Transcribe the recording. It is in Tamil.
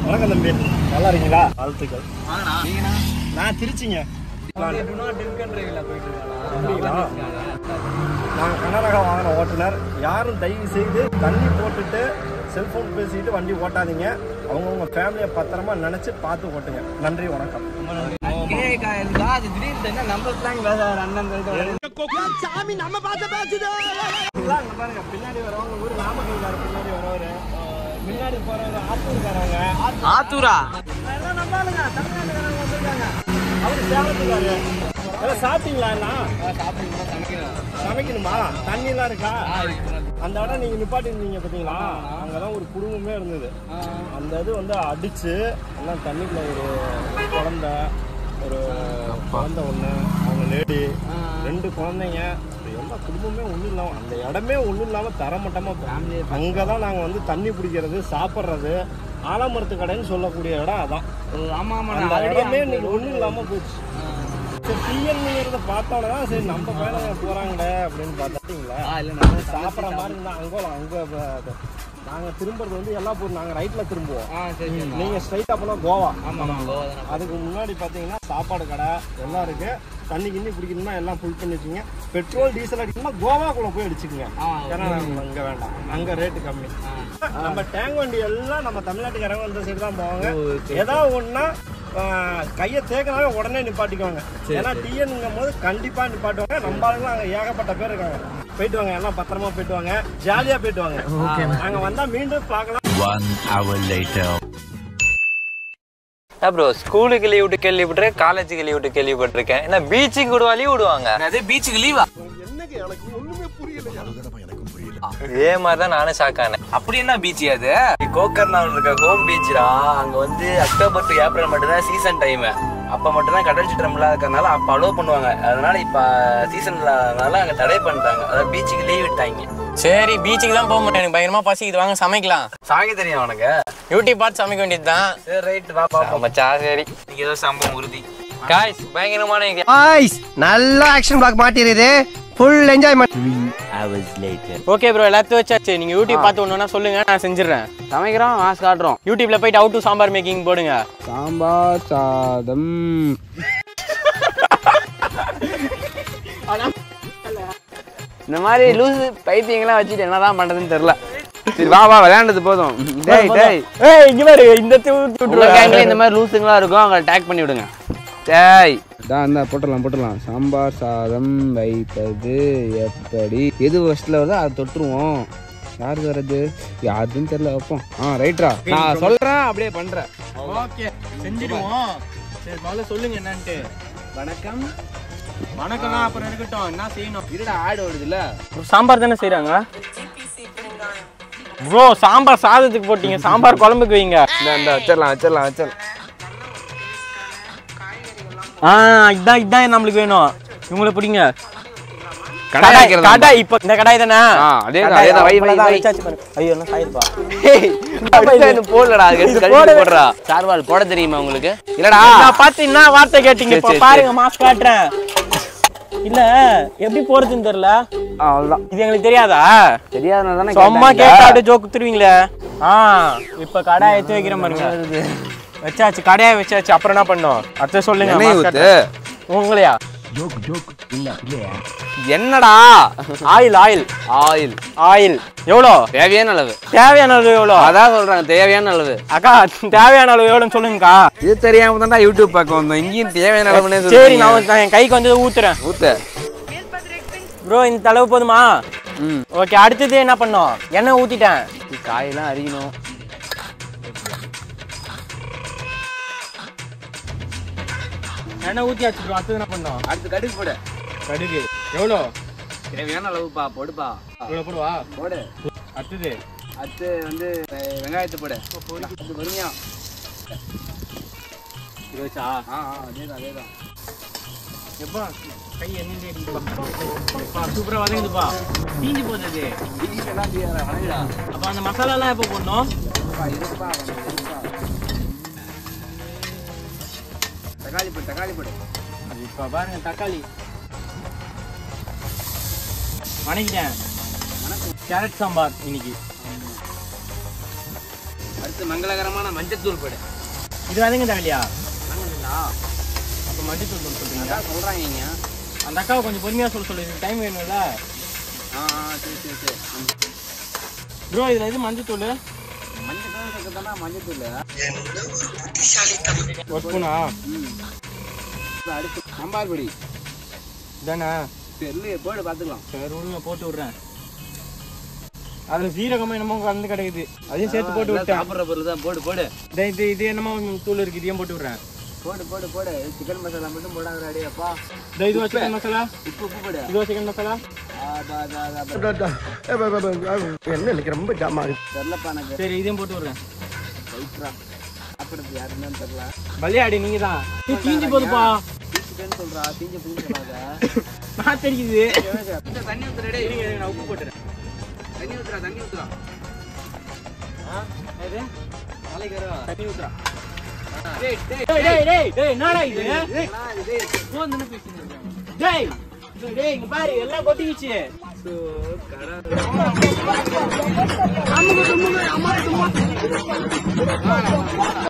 வணக்கம் தம்பி நல்லா இருக்கீங்களா வாழ்த்துக்கள் நான் திருச்சிங்க அப்படிங்களா? நான் கர்நாடகா வாங்கின ஓட்டுநர் யாரும் தயவு செய்து தண்ணி போட்டுட்டு செல்போன் பேசிட்டு வண்டி ஓட்டாதீங்க அவங்கவுங்க ஃபேமிலியை பத்திரமா நினைச்சு பார்த்து ஓட்டுங்க நன்றி வணக்கம் இதெல்லாம் இங்க பாருங்க பின்னாடி வரவங்க ஊர் நாமக்கல்கார பின்னாடி வரவரு முன்னாடி போறவங்க ஆத்தூர்காரங்க ஆத்தூரா எல்லாம் நம்ம ஆளுங்க தமிழ்நாட்டுக்காரங்க வந்திருக்காங்க அவரு சேலத்துக்காரு எல்லாம் சாப்பிட்டீங்களா எல்லாம் சமைக்கணுமா தண்ணி எல்லாம் இருக்கா அந்த இடம் நீங்க நிப்பாட்டி இருந்தீங்க பாத்தீங்களா அங்கதான் ஒரு குடும்பமே இருந்தது அந்த இது வந்து அடிச்சு எல்லாம் தண்ணிக்குள்ள ஒரு ஒரு குழந்தை ஒரு குழந்தை ஒண்ணு அவங்க லேடி ரெண்டு குழந்தைங்க எல்லா குடும்பமே ஒண்ணும் இல்லாம அந்த இடமே ஒண்ணும் இல்லாம தரமட்டமா அங்கதான் நாங்க வந்து தண்ணி பிடிக்கிறது சாப்பிடுறது ஆலமரத்து கடைன்னு சொல்லக்கூடிய இடம் அதான் ஆமா ஆமா அந்த இடமே இன்னைக்கு ஒண்ணும் இல்லாம போச்சு சரி டிஎன்ங்கிறத பார்த்தோன்னே தான் சரி நம்ம பையனுங்க போறாங்களே அப்படின்னு பார்த்துட்டீங்களா சாப்பிட்ற மாதிரி இருந்தா அங்கோலாம் அங்க ப- அது- நாங்க திரும்புறது வந்து எல்லா ஊர் நாங்க ரைட்ல திரும்புவோம் ஆ சரி சரி நீங்க ஸ்ட்ரைட்டா போனா கோவா ஆமா ஆமா கோவா தானே அதுக்கு முன்னாடி பாத்தீங்கன்னா சாப்பாடு கடை எல்லாம் இருக்கு தண்ணி கிண்ணி குடிக்கணும்னா எல்லாம் ஃபுல் பண்ணி வச்சுங்க பெட்ரோல் டீசல் அடிக்கணும்னா கோவாக்குள்ள போய் அடிச்சுக்கங்க ஆ, ஏன்னா அங்க வேண்டாம் அங்க ரேட்டு கம்மி நம்ம டேங்க் வண்டி எல்லாம் நம்ம தமிழ்நாட்டுக்காரங்க இந்த சைடு தான் போவாங்க ஏதாவது ஒண்ணுனா கையை தேக்கினாவே உடனே நிப்பாட்டிக்குவாங்க ஏன்னா டிஎன்ங்கும் போது கண்டிப்பா நிப்பாட்டுவாங்க நம்ம ஆளுங்க அங்க ஏகப்பட்ட பேர் இருக்காங்க போயிட்டு வாங்க எல்லாம் பத்திரமா போயிட்டு வாங்க ஜாலியா போயிட்டு வாங்க நாங்க வந்தா மீண்டும் பார்க்கலாம் One hour later. ப்ரோ ஸ்கூலுக்கு லீவ் விட்டு கேள்விப்பட்டிருக்கேன் காலேஜுக்கு லீவ் விட்டு கேள்விப்பட்டிருக்கேன் என்ன பீச்சுக்கு விடுவா லீவ் விடுவாங்க அது பீச்சுக்கு லீவா இதே மாதிரி தான் நானும் ஷாக் ஆனேன் அப்படி என்ன பீச் அது கோகர்னாவில் இருக்க ஹோம் பீச்ரா அங்க வந்து அக்டோபர் டு ஏப்ரல் மட்டும்தான் சீசன் டைம் அப்ப மட்டும்தான் கடல் சீற்றம் இல்லாத இருக்கறனால அப்ப அலோவ் பண்ணுவாங்க அதனால இப்ப சீசன் இல்லாதனால அங்க தடை பண்ணிட்டாங்க அதாவது பீச்சுக்கு லீவ் விட்டாங்க சரி பீச்சுக்கு தான் போக மாட்டேன் எனக்கு பயங்கரமா பசிக்குது வாங்க சமைக்கலாம் சமைக்க தெரியும் உனக்கு யூடியூப் பார்த்து சமைக்க வேண்டியது தான் சரி ரைட் வா பாப்போம் மச்சா சரி நீங்க ஏதோ சம்பவம் உறுதி காய்ஸ் பயங்கரமான இது. ஆய்ஸ் நல்ல ஆக்ஷன் பிளாக் மாட்டிருது full enjoyment Hours later. Okay bro எல்லாத்தையும் வச்சாச்சு நீங்க யூடியூப் பார்த்து ஒண்ணுனா சொல்லுங்க நான் செஞ்சிடுறேன் சமைக்கிறோம் மாஸ் காட்டுறோம் யூடியூப்ல போயிட்டு அவுட் டு சாம்பார் மேக்கிங் போடுங்க சாம்பார் சாதம் இந்த மாதிரி லூஸ் பைத்தியங்களாம் வச்சுட்டு என்னதான் பண்றதுன்னு தெரியல சரி வா வா விளையாண்டது போதும் டேய் டேய் ஏய் இங்க பாரு இந்த தூ- உங்க விட்டுருவா. கேங்ல இந்த மாதிரி லூசுங்களா இருக்கும் அவங்க டேக் பண்ணி விடுங்க டேய் தான் இந்த போட்டுடலாம் போட்டுடலாம் சாம்பார் சாதம் வைப்பது எப்படி எது ஃபர்ஸ்ட்ல வருதோ அதை தொட்டுருவோம் யார் வர்றது யாருன்னு தெரியல வைப்போம் ஆ ரைட்ரா நான் சொல்றேன் அப்படியே பண்றேன் ஓகே செஞ்சிடுவோம் சரி முதல்ல சொல்லுங்க என்னன்ட்டு வணக்கம் வணக்கம் அப்புறம் இருக்கட்டும் என்ன செய்யணும் இருடா ஆடு ஓடுதுல்ல சாம்பார் தானே செய்றாங்க ப்ரோ சாம்பார் சாதத்துக்கு போட்டீங்க சாம்பார் குழம்புக்கு வைங்க இந்த இந்த வச்சிடலாம் வச்சிடலாம் வச்சிடலாம் ஆ இதான் இதான் நம்மளுக்கு வேணும் இவங்கள பிடிங்க கடாய் கடாய் வைக்கிறதா? கடாய் இப்போ இந்த கடாய் தானே ஆ, அதேதான், கடாய், அதேதான். வை, வை, அவ்வளவுதான், வை. வச்சாச்சு பாரு. ஐயோ என்ன சாயிருப்பா அப்படியே இது போடலடா அது எடுத்து இது கழுவி போடவே- போடுறா சார்வால் போட தெரியுமா உங்களுக்கு இல்லடா நான் பார்த்து என்ன வார்த்தை கேட்டீங்க சரி, இப்ப சரி, பாருங்க மாஸ்க் காட்டுறேன் இல்ல எப்படி போறதுன்னு தெரியல அவ்வளவுதான் இது எங்களுக்கு தெரியாதா தெரியாதனால தானே சும்மா கேட்டாங்க. கேட்டா அப்படியே ஜோக்கு குத்துருவீங்களே ஆ இப்ப கடாய் எடுத்து வைக்கிற பாருங்க வச்சாச்சு கடையை வச்சாச்சு அப்புறம் என்ன பண்ணோம் அடுத்து சொல்லுங்க எண்ணெய் mask ஊத்து காட்டுறேன். உங்களையா என்னடா ஆயில் ஆயில் ஆயில் ஆயில் எவ்வளோ தேவையான அளவு தேவையான அளவு எவ்வளோ அதான் சொல்றாங்க தேவையான அளவு அக்கா தேவையான அளவு எவ்வளோன்னு சொல்லுங்கக்கா இது தெரியாம தான்டா யூடியூப் பார்க்க வந்தோம் இங்கேயும் தேவையான அளவுனே சரி சொல்றீங்க. நான் நான் என் கைக்கு வந்து ஊத்துறேன் ஊத்து ப்ரோ இந்த அளவு போதுமா ம் ஓகே அடுத்தது என்ன பண்ணோம் எண்ணெய் ஊத்திட்டேன் இது காயெல்லாம் அரிக்கணும் எண்ணெய் ஊத்தியாச்சு ப்ரோ அடுத்தது என்ன பண்ணோம் அடுத்து கடுகு போடு கடுகு எவ்வளோ தேவையான அளவுப்பா போடுப்பா இவ்வளோ போடுவா போடு அடுத்தது அடுத்து வந்து வெ- வெங்காயத்தை போடு அது பொறுமையா இருபச்சா ஆ ஆ அதேதான் அதேதான் எப்பா கை என்ன அடிக்குதுப்பா சூப்பராக வதங்குதுப்பா தீஞ்சு போகுது அது இடிக்கலாம் தீயாரா வணங்கடா அப்போ அந்த மசாலாலாம் எப்போ போடணும் இருப்பா இருப்பா இருப்பா தக்காளி போடு தக்காளி போடு இப்போ பாருங்க தக்காளி வணக்கிட்டேன் கேரட் சாம்பார் இன்னைக்கு அடுத்து அடுத்து மங்களகரமான மஞ்சத்தூள் போடு இது வந்துங்க தேவையா அப்போ மஞ்சத்தூள் தூள் சொல்றீங்க அதான் சொல்றாங்க இங்க அந்த அக்காவை கொஞ்சம் பொறுமையாக சொல்ல சொல்லு டைம் வேணும்ல ஆ ஆ, சரி சரி சரி ப்ரோ இதில் இது மஞ்சத்தூள் மஞ்சத்தூள் இருக்கிறதா மஞ்சத்தூள் ஒரு ஸ்பூனா ம் இப்ப அடுத்து சாம்பார் பொடி தானே தெரியல போடு பார்த்துக்கலாம் சரி விடுங்க போட்டு விட்றேன் அதில் சீரகமாக என்னமோ கலந்து கிடைக்குது அதையும் சேர்த்து போட்டு விட்டேன் சாப்பிட்ற பொருள் தான் போடு போடு இதே இது இது என்னமோ தூள் இருக்கு இதையும் போட்டு விட்றேன் போடு போடு போடு சிக்கன் மசாலா மட்டும் போடாத அடி அப்பா இதோ இது சிக்கன் மசாலா உப்பு உப்பு போடு இது சிக்கன் மசாலா ஆ, பா, பா, பா, பா. என்ன எனக்கு ரொம்ப ஜாமா இருக்கு தெரியலப்பா எனக்கு சரி இதையும் போட்டு விட்றேன் ரைட்ரா சாப்பிடுறது யாருன்னு தெரியல பலியாடி நீங்க தான் நீ தீஞ்சு போதுப்பா சிக்கன் சொல்றா தீஞ்ச புரிஞ்சு சொல்லாத நான் தெரியுது இந்த தண்ணி ஊத்துற டேய் இருங்க, இருங்க, நான் உப்பு போட்டுறேன் தண்ணி ஊத்துறா தண்ணி ஊத்துறா இது நாளைக்கு வரும் தண்ணி ஊத்துறா டேய் டேய் டேய் டேய் டேய் டேய் என்னடா இது என்னடா இது டேய் ஃபோன் தானே பேசிட்டு இருக்கேன் டேய் டேய், டேய் இங்க பாரு எல்லாம் கொட்டிக்கிச்சு சோ கடை